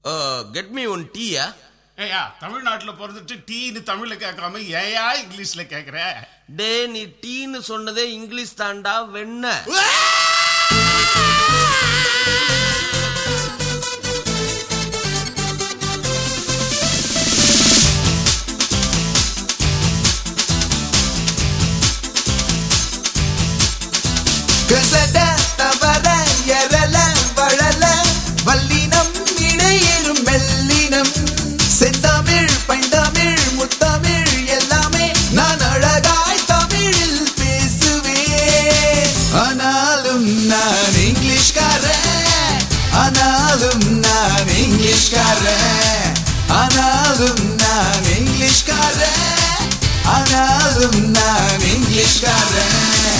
get me one டீயா ஏயா தமிழ்நாட்டுல பிறந்துட்டு டீன்னு தமிழ்ல கேட்காம ஏயா இங்கிலீஷ்ல கேக்குற டே நீ டீன்னு சொன்னதே இங்கிலீஷ் தாண்டா வெண்ண கசட தவற எரல வளல வல்லினம் இடையிலும் மெல்லினம் செந்தமிழ் பைந்தமிழ் முத்தமிழ் எல்லாமே நான் அழகாய் தமிழில் பேசுவேன் ஆனாலும் நான் இங்கிலீஷ்காரன் ஆனாலும் நான் இங்கிலீஷ்காரன் ஆனாலும் நான் இங்கிலீஷ்காரன் ஆனாலும் நான் இங்கிலீஷ்காரன்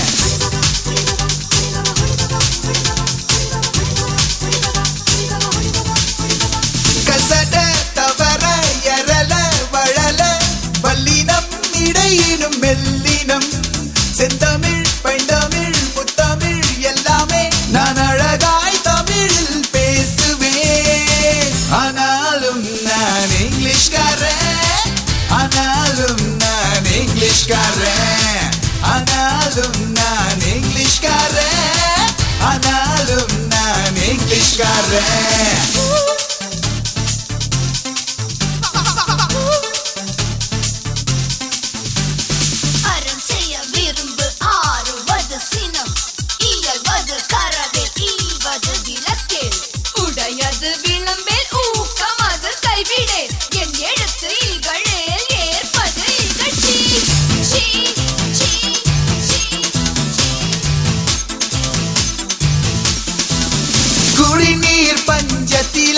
கசட தவற எரல வளல வல்லினம் இடையினும் மெல்லினம் செந்தமிழ் பைந்தமிழ் முத்தமிழ் எல்லாமே நான் அழகாய் தமிழில் பேசுவேன் ஆனாலும் நான் இங்கிலீஷ்காரன் ஆனாலும் நான் இங்கிலீஷ்காரன் ஆனாலும் நான் இங்கிலீஷ்காரன் ஆனாலும் நான் இங்கிலீஷ்காரன் அறம் செய்ய விரும்பு ஆறுவது சினம் இயல்வது கரவே ஈவது விளக்கேல் உடையது விளம்பேல் ஊக்கம் அது கைவிடேல் என் எழுத்து இகழேல் ஏற்பது இகழ்ச்சி சீ, சீ, சீ, குடிநீர் பஞ்சத்தில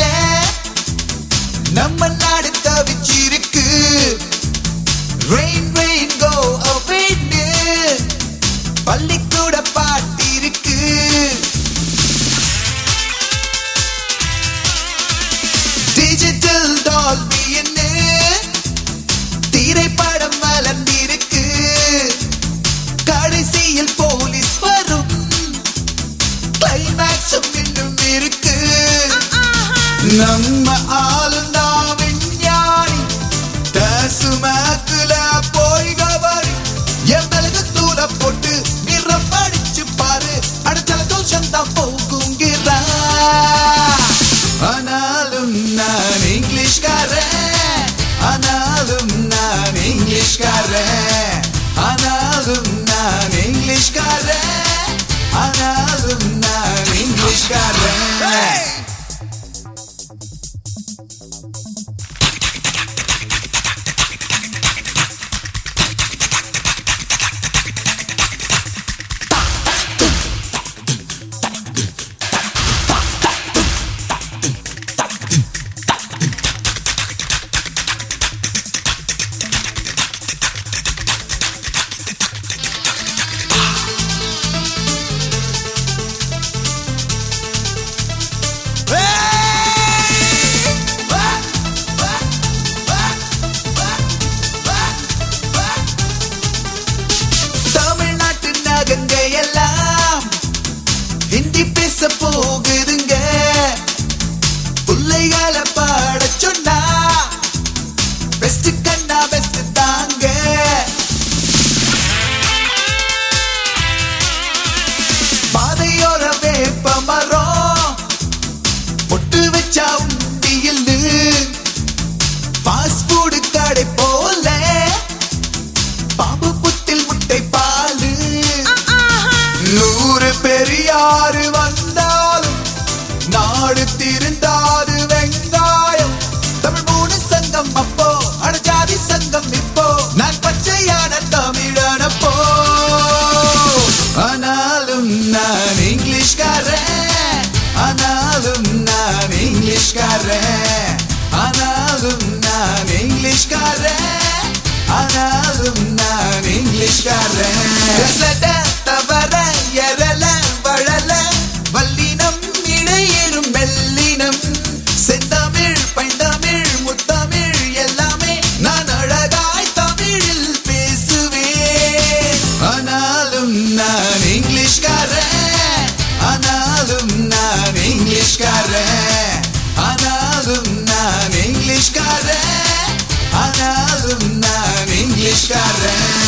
நம்ம நாடு தவிச்சிருக்கு ரெயின் ரெயின் கோ அவேன்னு பள்ளிக்கூட பாட்டிருக்கு டிஜிட்டல் டால்பின்னு திரைப்படம் வளர்ந்திருக்கு கடைசியில் போலீஸ் வரும் கிளைமேக்ஸும் இன்னும் இருக்கு நம்ம ஆளுந்தா விஞ்ஞானி தசுமாக்குல போய் கபடி எங்களுக்கு தூள போட்டு நிறம் படிச்சு பாரு அடுத்த தோஷம் தான் போகுங்கிறா ஆனாலும் நான் இங்கிலீஷ்காரன் ஆனாலும் நான் இங்கிலீஷ்காரன் ஆனாலும் நான் இங்கிலீஷ்காரன் ஆனாலும் நான் இங்கிலீஷ்காரன் தமிழ்நாட்டு நகங்க எல்லாம் ஹிந்தி பேச போகுதுங்க பிள்ளைகளை பாட சொன்னா பெஸ்ட் கண்ணா பெஸ்ட் தாங்க பாதையோர வேப்ப மரம் பொட்டு வச்சா உண்டியில் ஃபாஸ்ட் ஃபுட் கடை போல பாம்பு புத்தில் முட்டை பாலு நூறு பெரியாறு வந்தாலும் நாடு திருந்தாது வெங்காயம் தமிழ் மூணு சங்கம் அப்போ அடஜாதி சங்கம் இப்போ நான் பச்சையான தமிழனப்போ ஆனாலும் நான் இங்கிலீஷ்காரன் ஆனாலும் நான் இங்கிலீஷ்காரன் ஆனாலும் நான் இங்கிலீஷ்காரன் ஆனாலும் நான் இங்கிலீஷ்காரன் கசட தவற எரல வளல வல்லினம் இடையிலும் மெல்லினம் செந்தமிழ் பைந்தமிழ் முத்தமிழ் எல்லாமே நான் அழகாய் தமிழில் பேசுவேன் ஆனாலும் நான் இங்கிலீஷ்காரன் ஆனாலும் நான் இங்கிலீஷ்காரன் ஆனாலும் இங்கிலீஷ்காரன் ஆனாலும் நான் இங்கிலீஷ்காரன்